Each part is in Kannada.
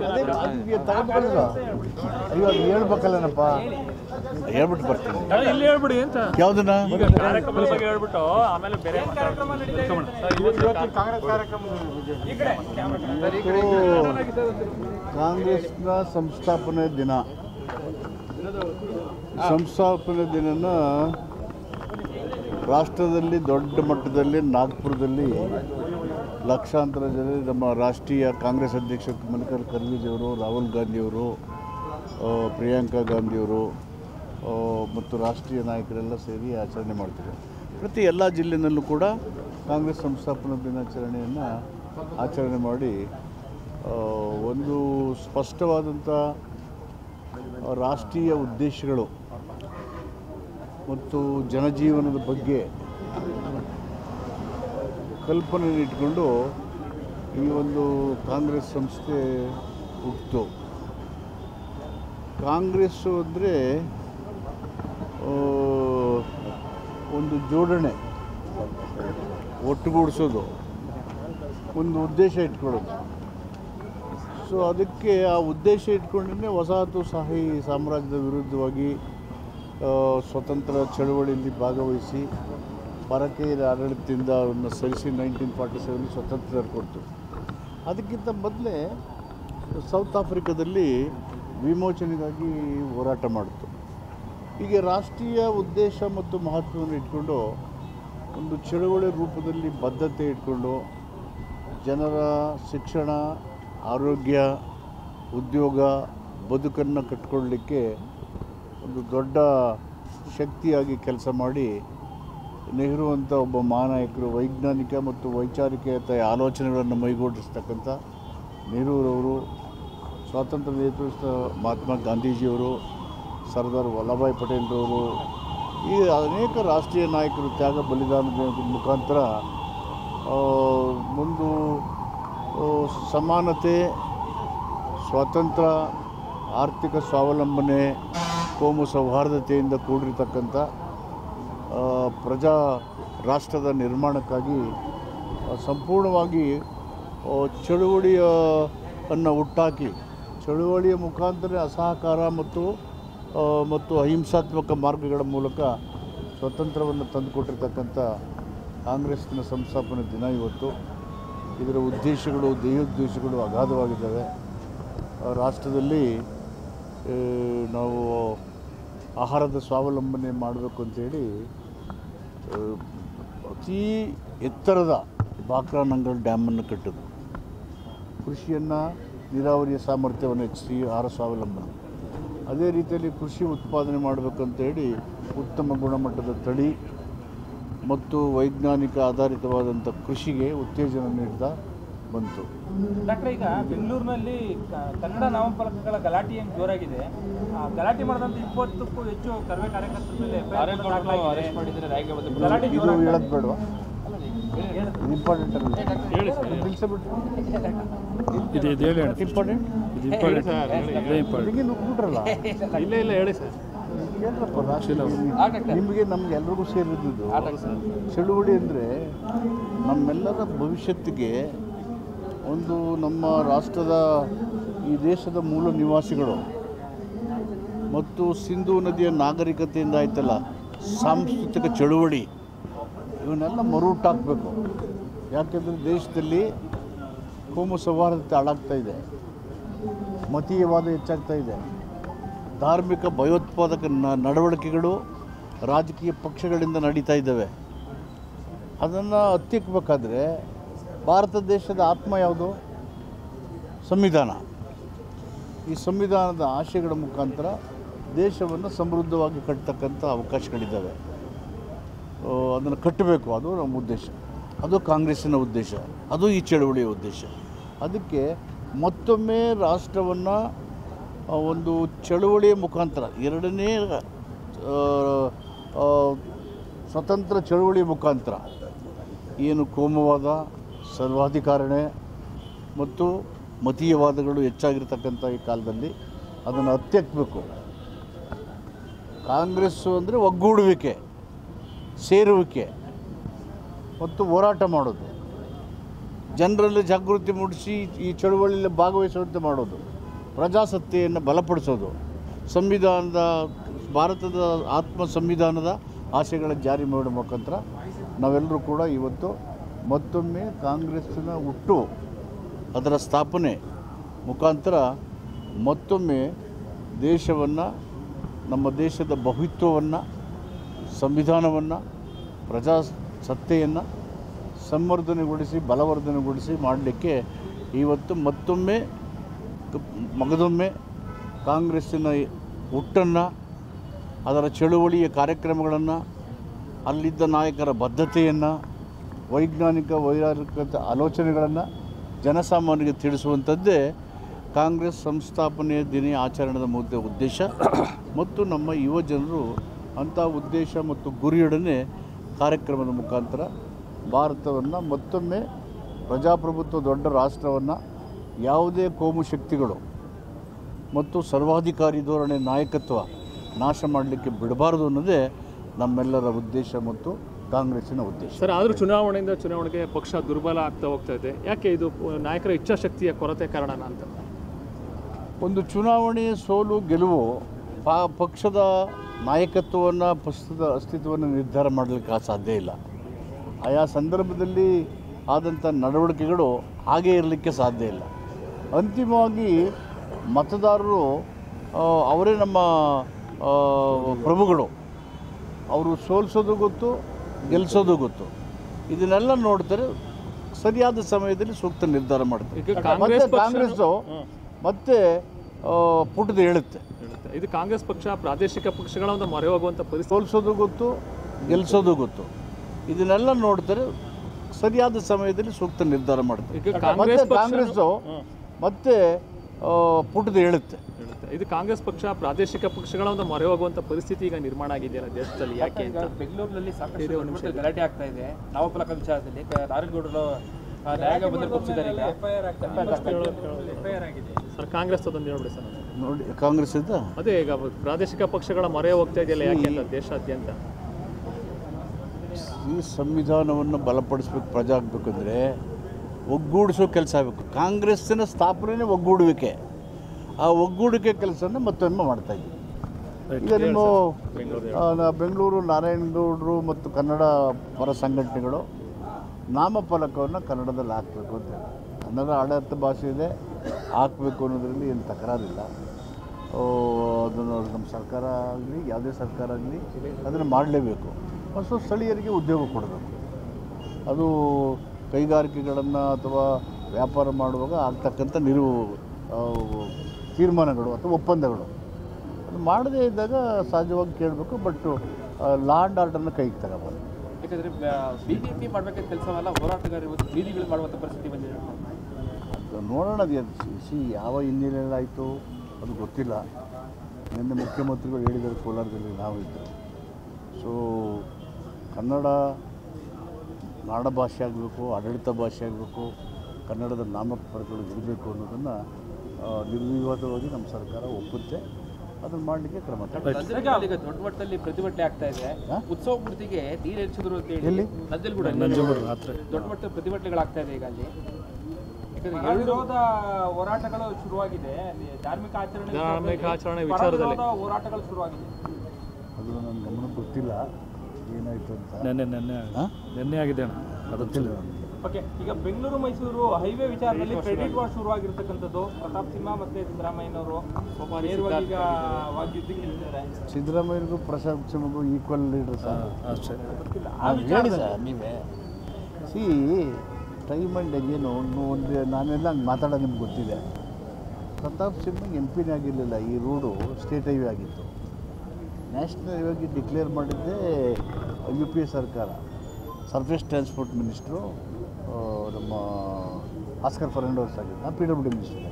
ಅದೇ ಅದಕ್ಕೆ ತಗೊಂಡ್ಬರೋದು. ಅಯ್ಯೋ ಅದು ಹೇಳ್ಬೇಕಲ್ಲನಪ್ಪ ಹೇಳ್ಬಿಟ್ಟು ಬರ್ತೀನಿ ಇಲ್ಲಿ ಹೇಳ್ಬಿಡಿ ಅಂತ ಯಾವುದನ್ನ ಈಗ ಕಾರ್ಯಕ್ರಮದ ಬಗ್ಗೆ ಹೇಳ್ಬಿಟ್ಟು ಆಮೇಲೆ ಬೇರೆ ಇವತ್ತು ಕಾಂಗ್ರೆಸ್ನ ಸಂಸ್ಥಾಪನೆ ದಿನ ಸಂಸ್ಥಾಪನೆ ದಿನನ ರಾಷ್ಟ್ರದಲ್ಲಿ ದೊಡ್ಡ ಮಟ್ಟದಲ್ಲಿ ನಾಗ್ಪುರದಲ್ಲಿ ಲಕ್ಷಾಂತರ ಜನ ನಮ್ಮ ರಾಷ್ಟ್ರೀಯ ಕಾಂಗ್ರೆಸ್ ಅಧ್ಯಕ್ಷ ಮಲ್ಲಿಕಾರ್ಜುನ ಖರ್ಗೆಜಿಯವರು ರಾಹುಲ್ ಗಾಂಧಿಯವರು ಆ, ಪ್ರಿಯಾಂಕಾ ಗಾಂಧಿಯವರು ಆ, ಮತ್ತು ರಾಷ್ಟ್ರೀಯ ನಾಯಕರೆಲ್ಲ ಸೇರಿ ಆಚರಣೆ ಮಾಡ್ತಾರೆ ಪ್ರತಿ ಎಲ್ಲ ಜಿಲ್ಲೆನಲ್ಲೂ ಕೂಡ ಕಾಂಗ್ರೆಸ್ ಸಂಸ್ಥಾಪನಾ ದಿನಾಚರಣೆಯನ್ನು ಆಚರಣೆ ಮಾಡಿ ಆ, ಒಂದು ಸ್ಪಷ್ಟವಾದಂಥ ರಾಷ್ಟ್ರೀಯ ಉದ್ದೇಶಗಳು ಮತ್ತು ಜನಜೀವನದ ಬಗ್ಗೆ ಕಲ್ಪನೆ ಇಟ್ಕೊಂಡು ಈ ಒಂದು ಕಾಂಗ್ರೆಸ್ ಸಂಸ್ಥೆ ಹುಟ್ಟಿತು ಕಾಂಗ್ರೆಸ್ಸು ಅಂದರೆ ಒಂದು ಜೋಡಣೆ ಒಟ್ಟುಗೂಡಿಸೋದು ಒಂದು ಉದ್ದೇಶ ಇಟ್ಕೊಳ್ಳೋದು ಸೊ ಅದಕ್ಕೆ ಆ ಉದ್ದೇಶ ಇಟ್ಕೊಂಡೇ ವಸಾಹತುಶಾಹಿ ಸಾಮ್ರಾಜ್ಯದ ವಿರುದ್ಧವಾಗಿ ಆ, ಸ್ವತಂತ್ರ ಚಳವಳಿಯಲ್ಲಿ ಭಾಗವಹಿಸಿ ಪರಕೇಯ ಆಡಳಿತದಿಂದ ಅವನ್ನ ಸರಿಸಿ ನೈನ್ಟೀನ್ ಫಾರ್ಟಿ ಸೆವೆನ್ ಸ್ವತಂತ್ರ ಕೊಡ್ತು ಅದಕ್ಕಿಂತ ಮೊದಲೇ ಸೌತ್ ಆಫ್ರಿಕಾದಲ್ಲಿ ವಿಮೋಚನೆಗಾಗಿ ಹೋರಾಟ ಮಾಡಿತು ಹೀಗೆ ರಾಷ್ಟ್ರೀಯ ಉದ್ದೇಶ ಮತ್ತು ಮಹತ್ವವನ್ನು ಇಟ್ಕೊಂಡು ಒಂದು ಚಳವಳಿ ರೂಪದಲ್ಲಿ ಬದ್ಧತೆ ಇಟ್ಕೊಂಡು ಜನರ ಶಿಕ್ಷಣ ಆರೋಗ್ಯ ಉದ್ಯೋಗ ಬದುಕನ್ನು ಕಟ್ಕೊಳ್ಳಿಕ್ಕೆ ಒಂದು ದೊಡ್ಡ ಶಕ್ತಿಯಾಗಿ ಕೆಲಸ ಮಾಡಿ ನೆಹರು ಅಂತ ಒಬ್ಬ ಮಹಾನಾಯಕರು ವೈಜ್ಞಾನಿಕ ಮತ್ತು ವೈಚಾರಿಕತೆಯ ಆಲೋಚನೆಗಳನ್ನು ಮೈಗೂಡಿಸ್ತಕ್ಕಂಥ ನೆಹರೂರವರು ಸ್ವಾತಂತ್ರ್ಯ ನೇತೃತ್ವ ಮಹಾತ್ಮ ಗಾಂಧೀಜಿಯವರು ಸರ್ದಾರ್ ವಲ್ಲಭಾಯ್ ಪಟೇಲ್ರವರು ಈ ಅನೇಕ ರಾಷ್ಟ್ರೀಯ ನಾಯಕರು ತ್ಯಾಗ ಬಲಿದಾನದ ಮುಖಾಂತರ ಆ, ಒಂದು ಆ, ಸಮಾನತೆ ಸ್ವಾತಂತ್ರ್ಯ ಆರ್ಥಿಕ ಸ್ವಾವಲಂಬನೆ ಕೋಮು ಸೌಹಾರ್ದತೆಯಿಂದ ಕೂಡಿರ್ತಕ್ಕಂಥ ಆ, ಪ್ರಜಾ ರಾಷ್ಟ್ರದ ನಿರ್ಮಾಣಕ್ಕಾಗಿ ಆ, ಸಂಪೂರ್ಣವಾಗಿ ಆ, ಚಳುವಳಿಯ ಅನ್ನು ಹುಟ್ಟಾಕಿ ಚಳುವಳಿಯ ಮುಖಾಂತರ ಅಸಹಕಾರ ಮತ್ತು ಆ, ಮತ್ತು ಅಹಿಂಸಾತ್ಮಕ ಮಾರ್ಗಗಳ ಮೂಲಕ ಸ್ವತಂತ್ರವನ್ನು ತಂದುಕೊಟ್ಟಿರ್ತಕ್ಕಂಥ ಕಾಂಗ್ರೆಸ್ನ ಸಂಸ್ಥಾಪನೆ ದಿನ ಇವತ್ತು ಇದರ ಉದ್ದೇಶಗಳು ಧ್ಯೇಯೋದ್ದೇಶಗಳು ಅಗಾಧವಾಗಿದ್ದಾವೆ ಆ, ರಾಷ್ಟ್ರದಲ್ಲಿ ಆ, ನಾವು ಆಹಾರದ ಸ್ವಾವಲಂಬನೆ ಮಾಡಬೇಕು ಅಂತೇಳಿ ಆ, ಅತೀ ಎತ್ತರದ ಬಾಕ್ರಾನಂಗಲ್ ಡ್ಯಾಮನ್ನು ಕಟ್ಟಿದ್ರು ಕೃಷಿಯನ್ನು ನೀರಾವರಿಯ ಸಾಮರ್ಥ್ಯವನ್ನು ಹೆಚ್ಚಿಸಿ ಆಹಾರ ಸ್ವಾವಲಂಬನೆ ಅದೇ ರೀತಿಯಲ್ಲಿ ಕೃಷಿ ಉತ್ಪಾದನೆ ಮಾಡಬೇಕಂತೇಳಿ ಉತ್ತಮ ಗುಣಮಟ್ಟದ ತಳಿ ಮತ್ತು ವೈಜ್ಞಾನಿಕ ಆಧಾರಿತವಾದಂಥ ಕೃಷಿಗೆ ಉತ್ತೇಜನ ನೀಡ್ತಾ ಬಂತು ಡಾಕ್ಟರ್ ಈಗ ಬೆಂಗಳೂರಿನಲ್ಲಿ ಕ- ಕನ್ನಡ ನಾಮಫಲಕಗಳ ಗಲಾಟೆ ಏನು ಜೋರಾಗಿದೆ ಆ ಗಲಾಟೆ ಮಾಡಿದಂತ ಇಪ್ಪತ್ತಕ್ಕೂ ಹೆಚ್ಚು ಕರ್ವೆ ಕಾರ್ಯಕರ್ತರ ಮೇಲೆ FIR ಕೂಡ ದಾಖಲಾಗಿದೆ. ಗಲಾಟೆ ಇದು ಜೋರಾಗಿ ಹೇಳೋದು ಬೇಡವಾ ಇದು ಇಂಪಾರ್ಟೆಂಟ್ ಅಲ್ಲ ಹೇಳಿ ಸರ್ ನಿಲ್ಸಬಿಟ್ಟು ಇದು ಇದು ಹೇಳಿ ಅಣ್ಣ. ಇಂಪಾರ್ಟೆಂಟ್ ಇದು ಇಂಪಾರ್ಟೆಂಟ್ ಇದೇ ಇಂಪಾರ್ಟೆಂಟ್ ಬೆಳಗ್ಗೆ ನುಗ್ಬಿಟ್ರಲ್ಲ ಇಲ್ಲ ಇಲ್ಲ ಹೇಳಿ ಸರ್ ಕೇಳ್ರಪ್ಪ ರಾಷ್ಟ್ರೀಯ ನಿಮಗೆ ನಮ್ಗೆ ಎಲ್ರಿಗೂ ಸೇರಿದ್ದು ಚಳುವಳಿ ಅಂದರೆ ನಮ್ಮೆಲ್ಲರ ಭವಿಷ್ಯತ್ತಿಗೆ ಒಂದು ನಮ್ಮ ರಾಷ್ಟ್ರದ ಈ ದೇಶದ ಮೂಲ ನಿವಾಸಿಗಳು ಮತ್ತು ಸಿಂಧೂ ನದಿಯ ನಾಗರಿಕತೆಯಿಂದ ಆಯ್ತಲ್ಲ ಸಾಂಸ್ಕೃತಿಕ ಚಳುವಳಿ ಇವನ್ನೆಲ್ಲ ಮರುಹುಟ್ಟಾಕಬೇಕು ಯಾಕೆಂದರೆ ದೇಶದಲ್ಲಿ ಕೋಮು ಸೌಹಾರ್ದತೆ ಹಾಳಾಗ್ತಾ ಇದೆ ಮತೀಯವಾದ ಹೆಚ್ಚಾಗ್ತಾ ಇದೆ ಧಾರ್ಮಿಕ ಭಯೋತ್ಪಾದಕ ನ- ನಡವಳಿಕೆಗಳು ರಾಜಕೀಯ ಪಕ್ಷಗಳಿಂದ ನಡೀತಾ ಇದ್ದಾವೆ ಅದನ್ನು ಹತ್ತಿಕ್ಕಬೇಕಾದ್ರೆ ಭಾರತ ದೇಶದ ಆತ್ಮ ಯಾವುದು ಸಂವಿಧಾನ ಈ ಸಂವಿಧಾನದ ಆಶಯಗಳ ಮುಖಾಂತರ ದೇಶವನ್ನು ಸಮೃದ್ಧವಾಗಿ ಕಟ್ತಕ್ಕಂಥ ಅವಕಾಶಗಳಿದ್ದಾವೆ ಅದನ್ನು ಕಟ್ಟಬೇಕು ಅದು ನಮ್ಮ ಉದ್ದೇಶ ಅದು ಕಾಂಗ್ರೆಸ್ಸಿನ ಉದ್ದೇಶ ಅದು ಈ ಚಳವಳಿಯ ಉದ್ದೇಶ ಅದಕ್ಕೆ ಮತ್ತೊಮ್ಮೆ ರಾಷ್ಟ್ರವನ್ನು ಒಂದು ಚಳುವಳಿಯ ಮುಖಾಂತರ ಎರಡನೇ ಆ, ಆ, ಸ್ವತಂತ್ರ ಚಳುವಳಿಯ ಮುಖಾಂತರ ಏನು ಕೋಮುವಾದ ಸರ್ವಾಧಿಕಾರಣೆ ಮತ್ತು ಮತೀಯವಾದಗಳು ಹೆಚ್ಚಾಗಿರ್ತಕ್ಕಂಥ ಈ ಕಾಲದಲ್ಲಿ ಅದನ್ನು ಹತ್ಯಕ್ಕಬೇಕು ಕಾಂಗ್ರೆಸ್ಸು ಅಂದರೆ ಒಗ್ಗೂಡುವಿಕೆ ಸೇರುವಿಕೆ ಮತ್ತು ಹೋರಾಟ ಮಾಡೋದು ಜನರಲ್ಲಿ ಜಾಗೃತಿ ಮೂಡಿಸಿ ಈ ಚಳುವಳಿಯಲ್ಲಿ ಭಾಗವಹಿಸುವಂತೆ ಮಾಡೋದು ಪ್ರಜಾಸತ್ತೆಯನ್ನು ಬಲಪಡಿಸೋದು ಸಂವಿಧಾನದ ಭಾರತದ ಆತ್ಮ ಸಂವಿಧಾನದ ಆಶಯಗಳ ಜಾರಿ ಮಾಡೋ ಮುಖಾಂತರ ನಾವೆಲ್ಲರೂ ಕೂಡ ಇವತ್ತು ಮತ್ತೊಮ್ಮೆ ಕಾಂಗ್ರೆಸ್ಸಿನ ಹುಟ್ಟು ಅದರ ಸ್ಥಾಪನೆ ಮುಖಾಂತರ ಮತ್ತೊಮ್ಮೆ ದೇಶವನ್ನು ನಮ್ಮ ದೇಶದ ಬಹುತ್ವವನ್ನು ಸಂವಿಧಾನವನ್ನು ಪ್ರಜಾಸತ್ತೆಯನ್ನು ಸಂವರ್ಧನೆಗೊಳಿಸಿ ಬಲವರ್ಧನೆಗೊಳಿಸಿ ಮಾಡಲಿಕ್ಕೆ ಇವತ್ತು ಮತ್ತೊಮ್ಮೆ ಕ- ಮಗದೊಮ್ಮೆ ಕಾಂಗ್ರೆಸ್ಸಿನ ಹುಟ್ಟನ್ನು ಅದರ ಚಳುವಳಿಯ ಕಾರ್ಯಕ್ರಮಗಳನ್ನು ಅಲ್ಲಿದ್ದ ನಾಯಕರ ಬದ್ಧತೆಯನ್ನು ವೈಜ್ಞಾನಿಕ ವೈಚಾರಿಕ ಆಲೋಚನೆಗಳನ್ನು ಜನಸಾಮಾನ್ಯರಿಗೆ ತಿಳಿಸುವಂಥದ್ದೇ ಕಾಂಗ್ರೆಸ್ ಸಂಸ್ಥಾಪನೆಯ ದಿನ ಆಚರಣೆದ ಮುದ್ದೆ ಉದ್ದೇಶ ಮತ್ತು ನಮ್ಮ ಯುವ ಜನರು ಅಂಥ ಉದ್ದೇಶ ಮತ್ತು ಗುರಿಯೊಡನೆ ಕಾರ್ಯಕ್ರಮದ ಮುಖಾಂತರ ಭಾರತವನ್ನು ಮತ್ತೊಮ್ಮೆ ಪ್ರಜಾಪ್ರಭುತ್ವ ದೊಡ್ಡ ರಾಷ್ಟ್ರವನ್ನು ಯಾವುದೇ ಕೋಮು ಶಕ್ತಿಗಳು ಮತ್ತು ಸರ್ವಾಧಿಕಾರಿ ಧೋರಣೆ ನಾಯಕತ್ವ ನಾಶ ಮಾಡಲಿಕ್ಕೆ ಬಿಡಬಾರದು ಅನ್ನೋದೇ ನಮ್ಮೆಲ್ಲರ ಉದ್ದೇಶ ಮತ್ತು ಕಾಂಗ್ರೆಸ್ಸಿನ ಉದ್ದೇಶ ಸರ್ ಆದರೂ ಚುನಾವಣೆಯಿಂದ ಚುನಾವಣೆಗೆ ಪಕ್ಷ ದುರ್ಬಲ ಆಗ್ತಾ ಹೋಗ್ತಾ ಇದೆ ಯಾಕೆ ಇದು ನಾಯಕರ ಇಚ್ಛಾಶಕ್ತಿಯ ಕೊರತೆ ಕಾರಣನ ಅಂತ ಒಂದು ಚುನಾವಣೆಯ ಸೋಲು ಗೆಲುವು ಪಾ ಪಕ್ಷದ ನಾಯಕತ್ವವನ್ನು ಪಕ್ಷದ ಅಸ್ತಿತ್ವವನ್ನು ನಿರ್ಧಾರ ಮಾಡಲಿಕ್ಕೆ ಸಾಧ್ಯ ಇಲ್ಲ ಆಯಾ ಸಂದರ್ಭದಲ್ಲಿ ಆದಂಥ ನಡವಳಿಕೆಗಳು ಹಾಗೇ ಇರಲಿಕ್ಕೆ ಸಾಧ್ಯ ಇಲ್ಲ ಅಂತಿಮವಾಗಿ ಮತದಾರರು ಆ, ಅವರೇ ನಮ್ಮ ಆ, ಪ್ರಭುಗಳು ಅವರು ಸೋಲಿಸೋದು ಗೊತ್ತು ಗೆಲ್ಲಿಸೋದು ಗೊತ್ತು ಇದನ್ನೆಲ್ಲ ನೋಡ್ತಾರೆ ಸರಿಯಾದ ಸಮಯದಲ್ಲಿ ಸೂಕ್ತ ನಿರ್ಧಾರ ಮಾಡ್ತಾರೆ ಈಗ ಮತ್ತೆ ಕಾಂಗ್ರೆಸ್ ಪಕ್ಷ ಕಾಂಗ್ರೆಸ್ಸು ಮತ್ತೆ ಆ, ಪುಟದ ಹೇಳುತ್ತೆ ಹೇಳುತ್ತೆ. ಇದು ಕಾಂಗ್ರೆಸ್ ಪಕ್ಷ ಪ್ರಾದೇಶಿಕ ಪಕ್ಷಗಳ ಒಂದು ಮೊರೆ ಹೋಗುವಂಥ ಪರಿಸ್ಥಿತಿ ಸೋಲಿಸೋದು ಗೊತ್ತು ಗೆಲ್ಲಿಸೋದು ಗೊತ್ತು ಇದನ್ನೆಲ್ಲ ನೋಡ್ತಾರೆ ಸರಿಯಾದ ಸಮಯದಲ್ಲಿ ಸೂಕ್ತ ನಿರ್ಧಾರ ಮಾಡ್ತಾರೆ ಈಗ ಮತ್ತೆ ಕಾಂಗ್ರೆಸ್ ಪಕ್ಷ ಕಾಂಗ್ರೆಸ್ಸು ಮತ್ತೆ ಆ, ಪುಟದ ಹೇಳುತ್ತೆ ಹೇಳುತ್ತೆ. ಇದು ಕಾಂಗ್ರೆಸ್ ಪಕ್ಷ ಪ್ರಾದೇಶಿಕ ಪಕ್ಷಗಳ ಒಂದು ಮೊರೆ ಹೋಗುವಂಥ ಪರಿಸ್ಥಿತಿ ಈಗ ನಿರ್ಮಾಣ ಆಗಿದೆಯಲ್ಲ ದೇಶದಲ್ಲಿ ಯಾಕೆ ಈಗ ಅಂತ ಬೆಂಗಳೂರಿನಲ್ಲಿ ಸಾಕಷ್ಟು ದೊಡ್ಡ ಮಟ್ಟದ ಗಲಾಟೆ ಆಗ್ತಾ ಇದೆ ನಾಮಫಲಕ ವಿಚಾರದಲ್ಲಿ ಕ- ನಾರಾಯಣಗೌಡರು ಆ, ನ್ಯಾಯಾಂಗ ಬಂದು ಕೂರಿಸಿದ್ದಾರೆ ಈಗ ಎಫ್ಐಆರ್ ಆಗಿದೆ ಸರ್ ಕಾಂಗ್ರೆಸ್ ಅದೊಂದು ಹೇಳ್ಬಿಡಿ ಸರ್ ನೋಡಿ ಕಾಂಗ್ರೆಸ್ ಇದ್ದ ಅದೇ ಈಗ ಪ್ರಾದೇಶಿಕ ಪಕ್ಷಗಳ ಮೊರೆ ಹೋಗ್ತಾ ಇದೆಯಲ್ಲ ಯಾಕೆ ಅಂತ ದೇಶಾದ್ಯಂತ ಈ ಸಂವಿಧಾನವನ್ನು ಬಲಪಡಿಸ್ಬೇಕು ಪ್ರಜೆ ಆಗಬೇಕಂದ್ರೆ ಒಗ್ಗೂಡಿಸೋ ಕೆಲಸ ಆಗಬೇಕು ಕಾಂಗ್ರೆಸ್ಸಿನ ಸ್ಥಾಪನೆ ಒಗ್ಗೂಡುವಿಕೆ ಆ ಒಗ್ಗೂಡಿಕೆ ಕೆಲಸನ ಮತ್ತೊಮ್ಮೆ ಮಾಡ್ತಾ ಇದ್ದೀವಿ ಈಗ ನಿಮ್ಮ ಆ, ನ- ಬೆಂಗಳೂರು ನಾರಾಯಣಗೌಡರು ಮತ್ತು ಕನ್ನಡ ಪರ ಸಂಘಟನೆಗಳು ನಾಮಫಲಕವನ್ನು ಕನ್ನಡದಲ್ಲಿ ಹಾಕಬೇಕು ಅಂತ ಹೇಳಿ ಕನ್ನಡ ಆಡಳಿತ ಭಾಷೆ ಇದೆ ಹಾಕಬೇಕು ಅನ್ನೋದರಲ್ಲಿ ಏನು ತಕರಾರಿಲ್ಲ ಓ, ಅದನ್ನು ನಮ್ಮ ಸರ್ಕಾರ ಆಗಲಿ ಯಾವುದೇ ಸರ್ಕಾರ ಆಗಲಿ ಅದನ್ನು ಮಾಡಲೇಬೇಕು ಮತ್ತು ಸ್ಥಳೀಯರಿಗೆ ಉದ್ಯೋಗ ಕೊಡಬೇಕು ಅದು ಕೈಗಾರಿಕೆಗಳನ್ನು ಅಥವಾ ವ್ಯಾಪಾರ ಮಾಡುವಾಗ ಆಗ್ತಕ್ಕಂಥ ನಿಲುವು ಆ, ತೀರ್ಮಾನಗಳು ಅಥವಾ ಒಪ್ಪಂದಗಳು ಅದು ಮಾಡದೇ ಇದ್ದಾಗ ಸಹಜವಾಗಿ ಕೇಳಬೇಕು ಬಟ್ ಲಾ ಆ್ಯಂಡ್ ಆರ್ಡರ್ನ ಕೈಗೆ ತಗೋಬಾರ್ದು ಯಾಕಂದ್ರೆ ಬಿಜೆಪಿ ಮಾಡ್ಬೇಕಾದ ಕೆಲಸವಲ್ಲ ಹೋರಾಟಗಾರರು ಇವತ್ತು ಬೀದಿಗಳು ಮಾಡುವಂಥ ಪರಿಸ್ಥಿತಿ ಬಂದಿದೆ ಅದು ನೋಡೋಣ ಅದು ಸಿ ಯಾವ ಹಿನ್ನೆಲೆಯಲ್ಲಿ ಆಯಿತು ಅದು ಗೊತ್ತಿಲ್ಲ ನಿನ್ನೆ ಮುಖ್ಯಮಂತ್ರಿಗಳು ಹೇಳಿದ್ದಾರೆ ಕೋಲಾರದಲ್ಲಿ ನಾವು ಇದ್ದು ಸೊ ಕನ್ನಡ ನಾಡ ಭಾಷೆ ಆಗಬೇಕು ಆಡಳಿತ ಭಾಷೆ ಆಗಬೇಕು ಕನ್ನಡದ ನಾಮಫಲಕಗಳು ಇರಬೇಕು ಅನ್ನೋದನ್ನು ನಿರ್ವಿವಾದವಾಗಿ ನಮ್ಮ ಸರ್ಕಾರ ಒಪ್ಪುತ್ತೆ ಅದನ್ನು ಮಾಡಲಿಕ್ಕೆ ಕ್ರಮ ತಗೊಳ್ಳುತ್ತೆ. ನಂಜನಗೂಡಲ್ಲಿ ಈಗ ದೊಡ್ಡ ಮಟ್ಟದಲ್ಲಿ ಪ್ರತಿಭಟನೆ ಆಗ್ತಾ ಇದೆ ಹಾ? ಉತ್ಸವ ಮೂರ್ತಿಗೆ ನೀರು ಹೆಚ್ಚಿದ್ರು ಅಂತ ಹೇಳಿ ಎಲ್ಲಿ? ನಂಜನಗೂಡ ರಾತ್ರಿ ದೊಡ್ಡ ಮಟ್ಟದ ಪ್ರತಿಭಟನೆಗಳಾಗ್ತಾ ಇದೆ ಈಗ ಅಲ್ಲಿ ಯಾಕಂದ್ರೆ ವಿರೋಧ ಹೋರಾಟಗಳು ಶುರುವಾಗಿದೆ ಅಲ್ಲಿ ಧಾರ್ಮಿಕ ಆಚರಣೆ ಧಾರ್ಮಿಕ ಆಚರಣೆ ಪರ ವಿಚಾರದಲ್ಲಿ. ವಿರೋಧ ಹೋರಾಟಗಳು ಶುರುವಾಗಿದೆ ಅದು ನನ್ನ ಗಮನಕ್ಕೆ ಗೊತ್ತಿಲ್ಲ ಏನಾಯಿತು ಅಂತ ನೆನ್ನೆ ನೆನ್ನೆ ಹಾಂ ನೆನ್ನೆ ಆಗಿದೆ ಅಣ್ಣ ಅದು ಗೊತ್ತಿಲ್ಲ ನನಗೆ ಓಕೆ ಈಗ ಬೆಂಗಳೂರು ಮೈಸೂರು ಹೈವೇ ವಿಚಾರದಲ್ಲಿ ಕ್ರೆಡಿಟ್ ವಾರ್ ಶುರುವಾಗಿರ್ತಕ್ಕಂಥದ್ದು ಪ್ರತಾಪ್ ಸಿಂಹ ಮತ್ತೆ ಸಿದ್ದರಾಮಯ್ಯನವರು ಒಬ್ಬ ನೇರವಾಗಿ ಈಗ ವಾಗ್ಯುದ್ಧಕ್ಕೆ ನಿಂತಿದ್ದಾರೆ ಸಿದ್ದರಾಮಯ್ಯರಿಗೂ ಪ್ರಶಾಂತ್ ಸಿಂಹಗೂ ಈಕ್ವಲ್ ಲೀಡರ್ ಸರ್ ಅಷ್ಟೇ ನಾನು ಹೇಳಿ ಸರ್ ನೀವೇ ಸಿ ಟೈಮ್ ಆ್ಯಂಡ್ ಅಗೇನು ಒಂದು ನಾನೆಲ್ಲ ಹಂಗೆ ಮಾತಾಡೋದು ನಿಮ್ಗೆ ಗೊತ್ತಿದೆ ಪ್ರತಾಪ್ ಸಿಂಹ ಎಂ ಪಿನೇ ಆಗಿರಲಿಲ್ಲ ಈ ರೋಡು ಸ್ಟೇಟ್ ಹೈವೇ ಆಗಿತ್ತು ನ್ಯಾಷನಲ್ ಹೈವೇಗೆ ಡಿಕ್ಲೇರ್ ಮಾಡಿದ್ದೇ ಯು ಪಿ ಎ ಸರ್ಕಾರ ಸರ್ಫೇಸ್ ಟ್ರಾನ್ಸ್ಪೋರ್ಟ್ ಮಿನಿಸ್ಟ್ರು ಆ, ನಮ್ಮ ಆಸ್ಕರ್ ಫರ್ನಾಂಡೋಸ್ ಆಗಿದ್ದು ನಾನು ಪಿ ಡಬ್ಲ್ಯೂ ಡಿ ಮಿನಿಸ್ಟರ್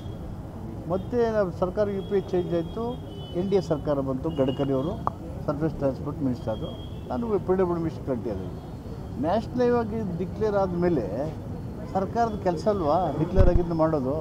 ಮತ್ತು ನಾವು ಸರ್ಕಾರ ಯು ಪಿ ಎ ಚೇಂಜ್ ಆಯಿತು ಎನ್ ಡಿ ಎ ಸರ್ಕಾರ ಬಂತು ಗಡ್ಕರಿ ಅವರು ಸರ್ಫೇಸ್ ಟ್ರಾನ್ಸ್ಪೋರ್ಟ್ ಮಿನಿಸ್ಟರ್ ಅದು ನಾನು ಪಿ ಡಬ್ಲ್ಯೂ ಮಿನಿಸ್ಟರ್ ಕಂಟಿ ಆಗಿದೆ ನ್ಯಾಷನಲ್ ಹೈವೇ ಆಗಿ ಡಿಕ್ಲೇರ್ ಆದಮೇಲೆ ಸರ್ಕಾರದ ಕೆಲಸ ಅಲ್ವಾ ಡಿಕ್ಲೇರ್ ಆಗಿದ್ದು ಮಾಡೋದು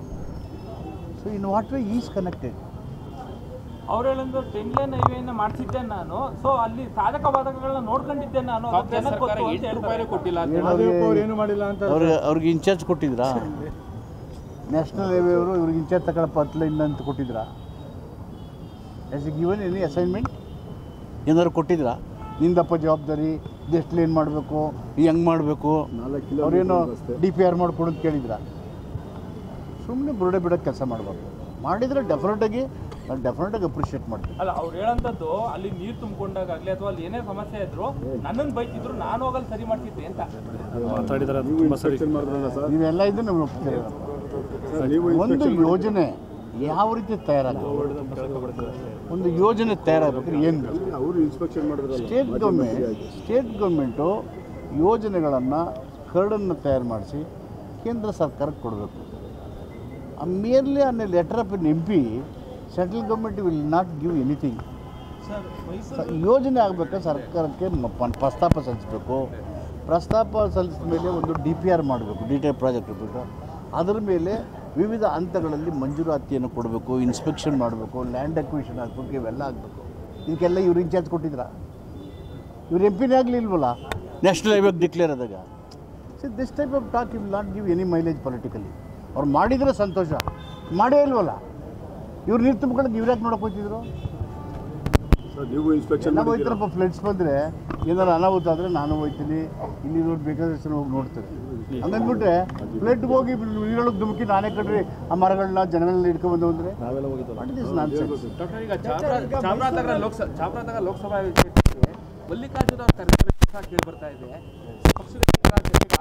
so in what way is connected ಅವ್ರು ಹೇಳಿದ್ರು ಟೆನ್ ಲೈನ್ ಹೈವೇನ ಮಾಡಿಸಿದ್ದೆ ನಾನು ಸೊ ಅಲ್ಲಿ ಸಾಧಕ ಬಾಧಕಗಳನ್ನ ನೋಡ್ಕೊಂಡಿದ್ದೆ ನಾನು ಅದು ಜನಕ್ಕೆ ಗೊತ್ತು ಅಂತ ಹೇಳ್ತಾರೆ. ಅವ್ರಿಗೆ ಅವ್ರಿಗೆ ಇನ್ಚಾರ್ಜ್ ಕೊಟ್ಟಿದ್ರಾ ನ್ಯಾಷನಲ್ ಹೈವೇ ಅವರು ಇವ್ರಿಗೆ ಇನ್ಚಾರ್ಜ್ ತಗೊಳಪ್ಪ ಹತ್ತು ಅಂತ ಕೊಟ್ಟಿದ್ರಾ ಎಸ್ ಗಿವನ್ ಎನಿ ಅಸೈನ್ಮೆಂಟ್ ಏನಾದ್ರು ಕೊಟ್ಟಿದ್ರಾ ನಿಂದಪ್ಪ ಜವಾಬ್ದಾರಿ ಇದೆಷ್ಟು ಏನು ಮಾಡಬೇಕು ಹೆಂಗೆ ಮಾಡಬೇಕು ಅವ್ರೇನು ಡಿ ಪಿ ಆರ್ ಮಾಡಿಕೊಡು ಅಂತ ಕೇಳಿದ್ರಾ ಸುಮ್ಮನೆ ಬುರುಡೆ ಬಿಡೋಕ್ಕೆ ಕೆಲಸ ಮಾಡಬಾರ್ದು ಮಾಡಿದರೆ ಡೆಫಿನೆಟಾಗಿ ನಾನು ಡೆಫಿನೆಟಾಗಿ ಅಪ್ರಿಷಿಯೇಟ್ ಮಾಡ್ತೀನಿ ಅಲ್ಲ ಅವ್ರು ಹೇಳಂತದ್ದು ಅಲ್ಲಿ ನೀರು ತುಂಬಿಕೊಂಡಾಗಲಿ ಅಥವಾ ಅಲ್ಲಿ ಏನೇ ಸಮಸ್ಯೆ ಇದ್ರು ನನ್ನನ್ನು ಬೈತಿದ್ರು ನಾನು ಹೋಗಲ್ಲಿ ಸರಿ ಮಾಡ್ತಿದ್ದೆ ಅಂತ ಮಾತಾಡಿದ್ರೆ ಅದು ತುಂಬ ಸರಿ ನೀವೆಲ್ಲ ಇದ್ದು ನಾವು ಒಪ್ತೀವಿ ಒಂದು ಯೋಜನೆ ಯಾವ ರೀತಿ ತಯಾರಾಗಬೇಕು ಒಂದು ಯೋಜನೆ ತಯಾರಾಗಬೇಕಾದ್ರೆ ಏನು ಬೇಕು ಅವರು ಇನ್ಸ್ಪೆಕ್ಷನ್ ಮಾಡಿದ್ರಲ್ಲ ಸ್ಟೇಟ್ ಗೌರ್ಮೆಂಟ್ ಸ್ಟೇಟ್ ಗೌರ್ಮೆಂಟು ಯೋಜನೆಗಳನ್ನು ಕರಡನ್ನು ತಯಾರು ಮಾಡಿಸಿ ಕೇಂದ್ರ ಸರ್ಕಾರಕ್ಕೆ ಕೊಡಬೇಕು merely on a letter of an M P central government will not give anything ಯೋಜನೆ ಆಗಬೇಕಾದ್ರೆ ಸರ್ಕಾರಕ್ಕೆ ಮ- ಪ- ಪ್ರಸ್ತಾಪ ಸಲ್ಲಿಸಬೇಕು ಪ್ರಸ್ತಾಪ ಸಲ್ಲಿಸಿದ ಮೇಲೆ ಒಂದು ಡಿ ಪಿ ಆರ್ ಮಾಡಬೇಕು ಡಿಟೇಲ್ ಪ್ರಾಜೆಕ್ಟ್ ಇರಬೇಕು ಅದರ ಮೇಲೆ ವಿವಿಧ ಹಂತಗಳಲ್ಲಿ ಮಂಜೂರಾತಿಯನ್ನು ಕೊಡಬೇಕು ಇನ್ಸ್ಪೆಕ್ಷನ್ ಮಾಡಬೇಕು ಲ್ಯಾಂಡ್ ಅಕ್ವಿಷನ್ ಆಗಬೇಕು ಇವೆಲ್ಲ ಆಗಬೇಕು ಇದಕ್ಕೆಲ್ಲ ಇವ್ರು ಇನ್ಚಾರ್ಜ್ ಕೊಟ್ಟಿದ್ರಾ ಇವ್ರು ಎಂ ಪಿನೇ ಆಗಲಿಲ್ವಲ್ಲ ನ್ಯಾಷನಲ್ ಹೈವೇಗೆ ಡಿಕ್ಲೇರ್ ಆದಾಗ see this type of talk will not give any mileage politically ಅವ್ರು ಮಾಡಿದರೆ ಸಂತೋಷ ಮಾಡೇ ಇಲ್ವಲ್ಲ ಇವ್ರು ನೀರು ತುಂಬ್ಕೊಳ್ಳೋಕೆ ಇವ್ರು ಯಾಕೆ ನೋಡೋಕೆ ಹೋಗ್ತಿದ್ರು ಸರ್ ನೀವು ಇನ್ಸ್ಪೆಕ್ಷನ್ ಎಲ್ಲ ಹೋಯ್ತಾರಪ್ಪ ಫ್ಲಡ್ಸ್ ಬಂದರೆ ಏನಾರು ಅನಾಹುತ ಆದರೆ ನಾನು ಹೋಗ್ತೀನಿ ಇಲ್ಲಿ ನೋಡಿ ಬೇಕಾದಷ್ಟು ಹೋಗಿ ನೋಡ್ತಾರೆ ಹಂಗಂದ್ಬಿಟ್ರೆ ಫ್ಲಡ್ಗೆ ಹೋಗಿ ನೀರೊಳಗೆ ಧುಮುಕಿ ನಾನೇ ಕಡ್ರಿ ಆ ಮರಗಳನ್ನ ಜನಗಳನ್ನ ಇಟ್ಕೊಂಡ್ಬಂದು ಅಂದರೆ ನಾವೆಲ್ಲ ಹೋಗಿದ್ದು what is nonsense doctor ಈಗ ಚಾಮರಾಜ ಚಾಮರಾಜನಗರ ಲೋಕಸಭಾ ಚಾಮರಾಜನಗರ ಲೋಕಸಭಾ ಕ್ಷೇತ್ರಕ್ಕೆ ಮಲ್ಲಿಕಾರ್ಜುನ ಅವ್ರ ಕರೆಕ್ಟ್ ಕೇಳಿ ಬರ್ತಾ ಇದೆ ಪಕ್ಷದ ಚರ್ಚೆಗೆ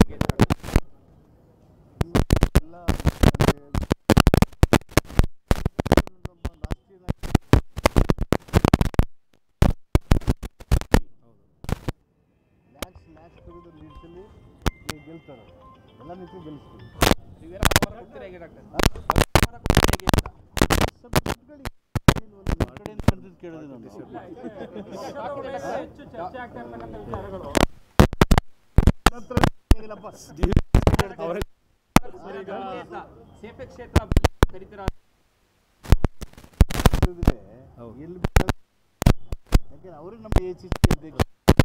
ಎಲ್ಲ ಲ್ಯಾಕ್ಸ್ ಲ್ಯಾಕ್ಸ್ ತೆಗೆದು ಲೀಡ್ಸಲ್ಲಿ ಗೆಲ್ತಾರೆ ಎಲ್ಲ ನಿಂತು ಗೆಲ್ಲಿಸ್ತೀವಿ ನೀವೇನೋ ಅವಮಾನ ಕೊಡ್ತೀರಾ ಹೇಗೆ ಡಾಕ್ಟರ್ ಅವಮಾನ ಕೊಡ್ತೀರಾ ಹೇಗೆ ಅಂತ ಸಬ್ಜೆಕ್ಟ್ಗಳು ನಿಮ್ಮ ಕಡೆಯಿಂದ ಕರೆದಿದ್ದು ಕೇಳಿದೆ ನಾನು ಹೆಚ್ಚು ಚರ್ಚೆ ಆಗ್ತಾ ಇರ್ತಕ್ಕಂಥ ವಿಚಾರಗಳು ನಂತರ ಹೇಗಿಲ್ಲಪ್ಪ ಸೇಫೆ ಕ್ಷೇತ್ರ ಕರಿತೀರಾ ಇದ್ರೆ ಎಲ್ಲಿ ಬೇಕಾದ್ರೂ- ಯಾಕೆಂದ್ರೆ ಅವರೇ ನಮ್ಮ ಎಚ್ ಎಚ್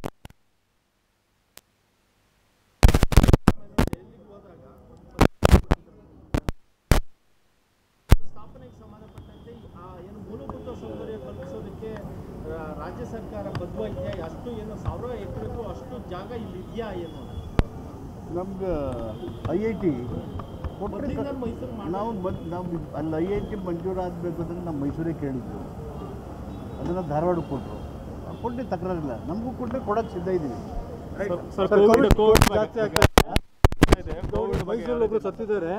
ಸ್ಥಾಪನೆಗೆ ಸಂಬಂಧಪಟ್ಟಂತೆ ಆ ಏನು ಮೂಲಭೂತ ಸೌಕರ್ಯ ಕಲ್ಪಿಸೋದಕ್ಕೆ ಆ, ರಾಜ್ಯ ಸರ್ಕಾರ ಬದ್ಧವಾಗಿದೆ ಅಷ್ಟು ಏನು ಸಾವಿರ ಎಕರೆಗೂ ಅಷ್ಟು ಜಾಗ ಇಲ್ಲಿ ಇದೆಯಾ ಏನು ನಮ್ಗೆ ಐ ಐ ಟಿ ಮೊದ್ಲಿಂದ ಮೈಸೂರು ಮಾಡಿ- ನಾವು ಬಂದು ನಾವು ಅಲ್ಲಿ ಐ ಐ ಟಿ ಮಂಜೂರಾಗಬೇಕು ಅಂದರೆ ನಮ್ಮ ಮೈಸೂರೇ ಕೇಳಿದ್ದು ಅದನ್ನು ಧಾರವಾಡಕ್ಕೆ ಕೊಟ್ಟರು ಕೊಟ್ಟು ತಕರಾರಿಲ್ಲ ನಮಗೂ ಕೊಟ್ಟರೆ ಕೊಡೋಕ್ಕೆ ಸಿದ್ಧ ಇದ್ದೀವಿ ಮೈಸೂರಲ್ಲಿ ಒಬ್ರು ಸತ್ತಿದ್ದಾರೆ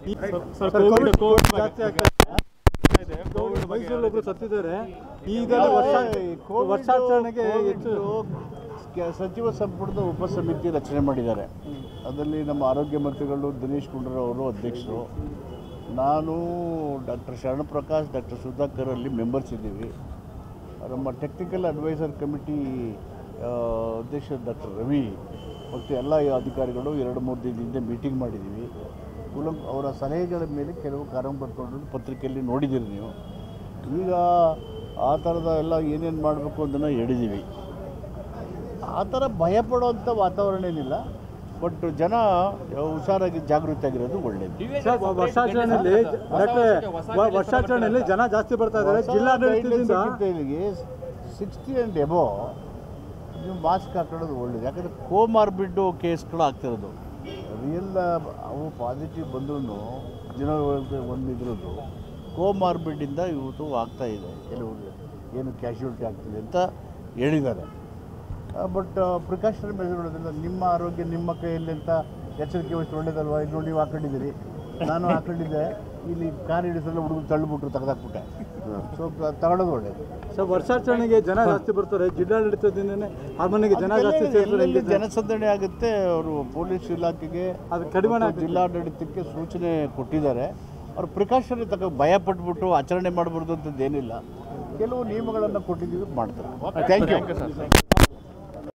ಮೈಸೂರಲ್ಲಿ ಒಬ್ರು ಸತ್ತಿದ್ದಾರೆ ಈಗ ವರ್ಷ ಕೋವಿಡ್- ವರ್ಷಾಚರಣೆಗೆ ಹೆಚ್ಚು ಕೋವಿಡ್ ಕೆ- ಸಚಿವ ಸಂಪುಟದ ಉಪ ಸಮಿತಿ ರಚನೆ ಮಾಡಿದ್ದಾರೆ ಅದರಲ್ಲಿ ನಮ್ಮ ಆರೋಗ್ಯ ಮಂತ್ರಿಗಳು ದಿನೇಶ್ ಗುಂಡೂರಾವ್ ಅವರು ಅಧ್ಯಕ್ಷರು ನಾನು ಡಾಕ್ಟರ್ ಶರಣಪ್ರಕಾಶ್ ಡಾಕ್ಟರ್ ಸುಧಾಕರ್ ಅಲ್ಲಿ ಮೆಂಬರ್ಸ್ ಇದ್ದೀವಿ ನಮ್ಮ ಟೆಕ್ನಿಕಲ್ ಅಡ್ವೈಸರ್ ಕಮಿಟಿ ಆ, ಅಧ್ಯಕ್ಷ ಡಾಕ್ಟರ್ ರವಿ ಮತ್ತು ಎಲ್ಲ ಅಧಿಕಾರಿಗಳು ಎರಡು ಮೂರು ದಿನದಿಂದ ಮೀಟಿಂಗ್ ಮಾಡಿದ್ದೀವಿ ಕುಲಂ ಅವರ ಸಲಹೆಗಳ ಮೇಲೆ ಕೆಲವು ಕಾರಣ ಬರ್ಕೊಂಡು ಪತ್ರಿಕೆಯಲ್ಲಿ ನೋಡಿದ್ದೀರಿ ನೀವು ಈಗ ಆ ಥರದ ಎಲ್ಲ ಏನೇನು ಮಾಡಬೇಕು ಅದನ್ನು ಹೇಳಿದ್ದೀವಿ ಆ ಥರ ಭಯಪಡುವಂಥ ವಾತಾವರಣ ಏನಿಲ್ಲ ಬಟ್ ಜನ ಹುಷಾರಾಗಿ ಜಾಗೃತಿಯಾಗಿರೋದು ಒಳ್ಳೆಯದು ಸರ್, ವರ್ಷಾಚರಣೆಯಲ್ಲಿ ಡಾಕ್ಟ್ರೆ ವರ್ಷಾಚರಣೆಯಲ್ಲಿ ಜನ ಜಾಸ್ತಿ ಬರ್ತಾ ಇದ್ದಾರೆ ಜಿಲ್ಲಾಡಳಿತದಿಂದ ಇಲ್ಲಿಗೆ ಸಿಕ್ಸ್ಟಿ ಆ್ಯಂಡ್ ಎಬೋ ನೀವು ಮಾಸ್ಕ್ ಹಾಕೊಳ್ಳೋದು ಒಳ್ಳೇದು ಯಾಕಂದರೆ ಕೋಮಾರ್ಬಿಡ್ಡು ಕೇಸ್ಗಳು ಆಗ್ತಿರೋದು ರಿಯಲ್ ಅವು ಪಾಸಿಟಿವ್ ಬಂದ್ರೂ ಜನ ಒಂದು ಇದ್ರದ್ದು ಕೋಮಾರ್ಬಿಡ್ಡಿಂದ ಇವತ್ತು ಆಗ್ತಾ ಇದೆ ಕೆಲವು ಏನು ಕ್ಯಾಶುಯಾಲಿಟಿ ಆಗ್ತಿದೆ ಅಂತ ಹೇಳಿದ್ದಾರೆ ಬಟ್ ಪ್ರಿಕಾಷನರಿ ಮೆಜರ್ ಮಾಡೋದ್ರಿಂದ ನಿಮ್ಮ ಆರೋಗ್ಯ ನಿಮ್ಮ ಕೈಯಲ್ಲಿ ಅಂತ ಎಚ್ಚರಿಕೆ ವಹಿಸಿ ಒಳ್ಳೇದಲ್ವಾ ಇದು ನೋಡಿ ನೀವು ಹಾಕೊಂಡಿದ್ದೀರಿ ನಾನು ಹಾಕೊಂಡಿದ್ದೆ ಇಲ್ಲಿ ಕಾರ್ ಹಿಡಿಸಲ್ಲ ಹುಡುಗರು ತಳ್ಳಿಬಿಟ್ರು ತೆಗೆದಾಕ್ಬಿಟ್ಟೆ ಸೊ ತಗೊಳ್ಳೋದು ಒಳ್ಳೇದು ಸರ್ ವರ್ಷಾಚರಣೆಗೆ ಜನ ಜಾಸ್ತಿ ಬರ್ತಾರೆ ಜಿಲ್ಲಾಡಳಿತದಿಂದನೇ ಆ ಮನೆಗೆ ಜನ ಜಾಸ್ತಿ ಸೇರ್ತಾರೆ ಎಲ್ಲೆಲ್ಲಿ ಹೆಂಗೆ ಸರ್? ಜನಸಂದಣಿ ಆಗುತ್ತೆ ಅವರು ಪೊಲೀಸ್ ಇಲಾಖೆಗೆ ಅದು ಕಡಿಮೆ ಮತ್ತು ಜಿಲ್ಲಾಡಳಿತಕ್ಕೆ ಸೂಚನೆ ಕೊಟ್ಟಿದ್ದಾರೆ ಅವ್ರು ಪ್ರಿಕಾಷನರಿ ತಗ ಭಯ ಪಟ್ಬಿಟ್ಟು ಆಚರಣೆ ಮಾಡಬಾರ್ದು ಅಂತದ್ದು ಏನಿಲ್ಲ ಕೆಲವು ನಿಯಮಗಳನ್ನು ಕೊಟ್ಟಿದ್ದೀವಿ ಮಾಡ್ತಾರೆ ಥ್ಯಾಂಕ್ ಯು